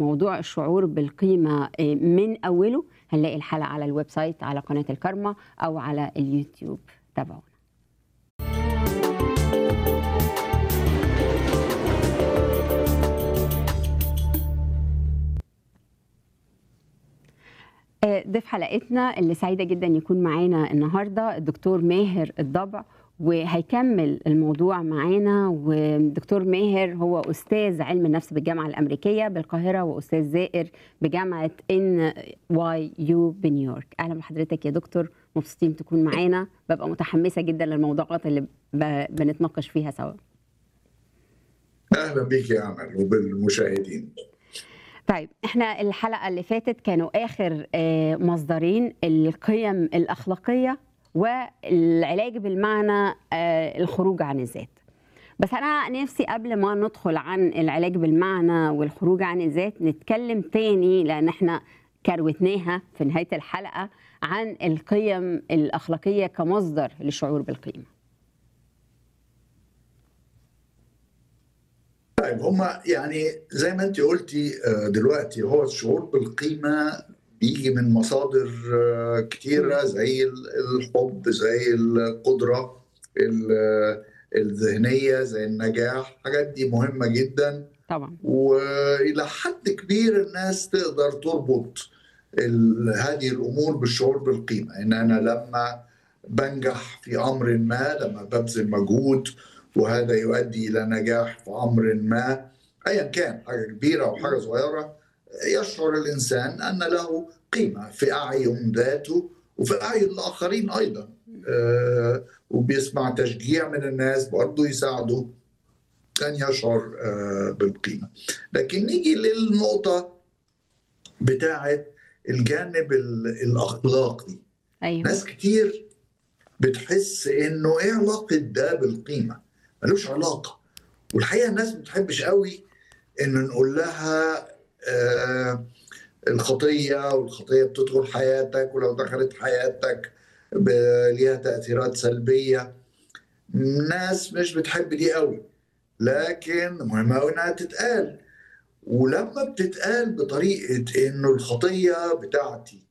موضوع الشعور بالقيمة آه، من أوله هنلاقي الحلقة على الويب سايت على قناة الكرمة أو على اليوتيوب تابعونا آه، ضيف حلقتنا اللي سعيدة جدا يكون معانا النهاردة الدكتور ماهر الضبع وهيكمل الموضوع معانا ودكتور ماهر هو أستاذ علم النفس بالجامعة الأمريكية بالقاهرة وأستاذ زائر بجامعة ان واي يو بنيويورك أهلا بحضرتك يا دكتور مبسوطين تكون معانا ببقى متحمسة جدا للموضوعات اللي ب- بنتناقش فيها سوا اهلا بك يا امل وبالمشاهدين طيب احنا الحلقة اللي فاتت كانوا آخر آه، مصدرين القيم الأخلاقية والعلاج بالمعنى آه، الخروج عن الذات بس أنا نفسي قبل ما ندخل عن العلاج بالمعنى والخروج عن الذات نتكلم تاني لأن احنا كروتناها في نهاية الحلقة عن القيم الأخلاقية كمصدر للشعور بالقيمة طيب هما يعني زي ما انت قلتي آه، دلوقتي هو الشعور بالقيمه بيجي من مصادر آه، كتيره زي ال- الحب زي القدره ال- الذهنيه زي النجاح الحاجات دي مهمه جدا طبعا والى حد كبير الناس تقدر تربط ال- هذه الامور بالشعور بالقيمه ان انا لما بنجح في امر ما لما ببذل مجهود وهذا يؤدي الى نجاح في امر ما ايا كان حاجه كبيره او حاجه صغيره يشعر الانسان ان له قيمه في اعين ذاته وفي اعين الاخرين ايضا آه، وبيسمع تشجيع من الناس برضه يساعده أن يشعر آه، بالقيمة لكن نيجي للنقطة بتاعة الجانب ال- الأخلاقي أيوه ناس كتير بتحس إنه إيه علاقة ده بالقيمة ملوش علاقة والحقيقة الناس ما بتحبش قوي إن نقول لها آه الخطية والخطية بتدخل حياتك ولو دخلت حياتك ب- ليها تأثيرات سلبية ناس مش بتحب دي قوي لكن مهم قوي انها تتقال ولما بتتقال بطريقه انه الخطيه بتاعتي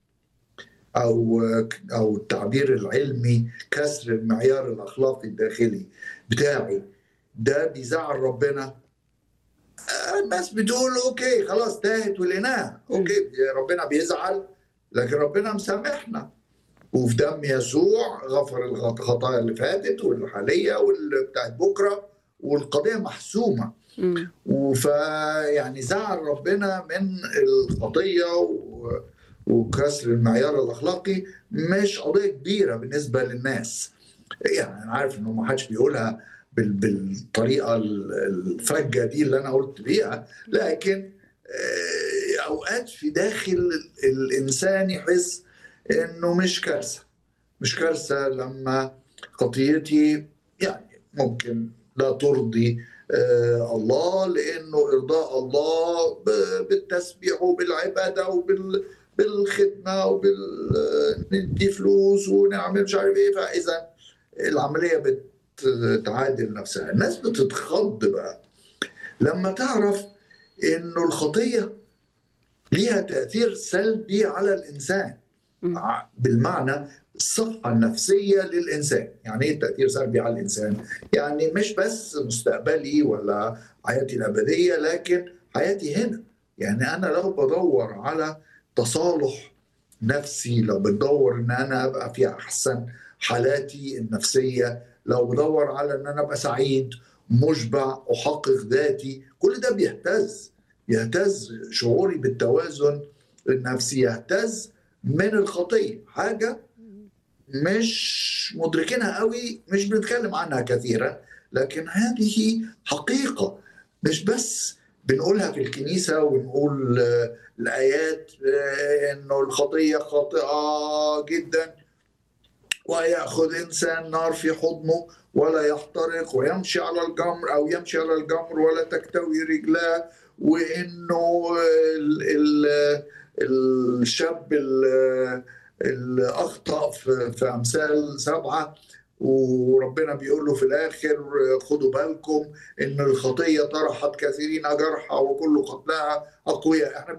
او او التعبير العلمي كسر المعيار الاخلاقي الداخلي بتاعي ده بيزعل ربنا آه، الناس بتقول اوكي خلاص تاهت ولقيناها اوكي ربنا بيزعل لكن ربنا مسامحنا وفي دم يسوع غفر الخطايا اللي فاتت والحاليه واللي بتاعت بكره والقضيه محسومه مم. وفيعني زعل ربنا من الخطيه و- وكسر المعيار الاخلاقي مش قضيه كبيره بالنسبه للناس يعني انا عارف انه ما حدش بيقولها بال- بالطريقه ال- الفجه دي اللي انا قلت بيها لكن آه، اوقات في داخل الانسان يحس انه مش كارثه مش كارثه لما خطيتي يعني ممكن لا ترضي آه، الله لانه ارضاء الله ب- بالتسبيح وبالعباده وبال بالخدمه وبال ندي فلوس ونعمل مش عارف ايه فاذا العمليه بتعادل نفسها الناس بتتخض بقى لما تعرف انه الخطيه ليها تاثير سلبي على الانسان مم. ع- بالمعنى الصحة النفسية للإنسان يعني إيه تأثير سلبي على الإنسان يعني مش بس مستقبلي ولا حياتي الأبدية لكن حياتي هنا يعني أنا لو بدور على تصالح نفسي لو بدور ان انا ابقى في احسن حالاتي النفسيه لو بدور على ان انا ابقى سعيد مشبع احقق ذاتي كل ده بيهتز يهتز شعوري بالتوازن النفسي يهتز من الخطيه حاجه مش مدركينها قوي مش بنتكلم عنها كثيرا لكن هذه حقيقه مش بس بنقولها في الكنيسه ونقول آه، الايات آه، انه الخطيه خاطئه جدا وياخذ انسان نار في حضنه ولا يحترق ويمشي على الجمر او يمشي على الجمر ولا تكتوي رجلاه وانه ال ال الشاب ال- اللي اخطا في, في امثال سبعه وربنا بيقول له في الاخر خدوا بالكم ان الخطيه طرحت كثيرين جرحى وكل قتلاها اقوياء احنا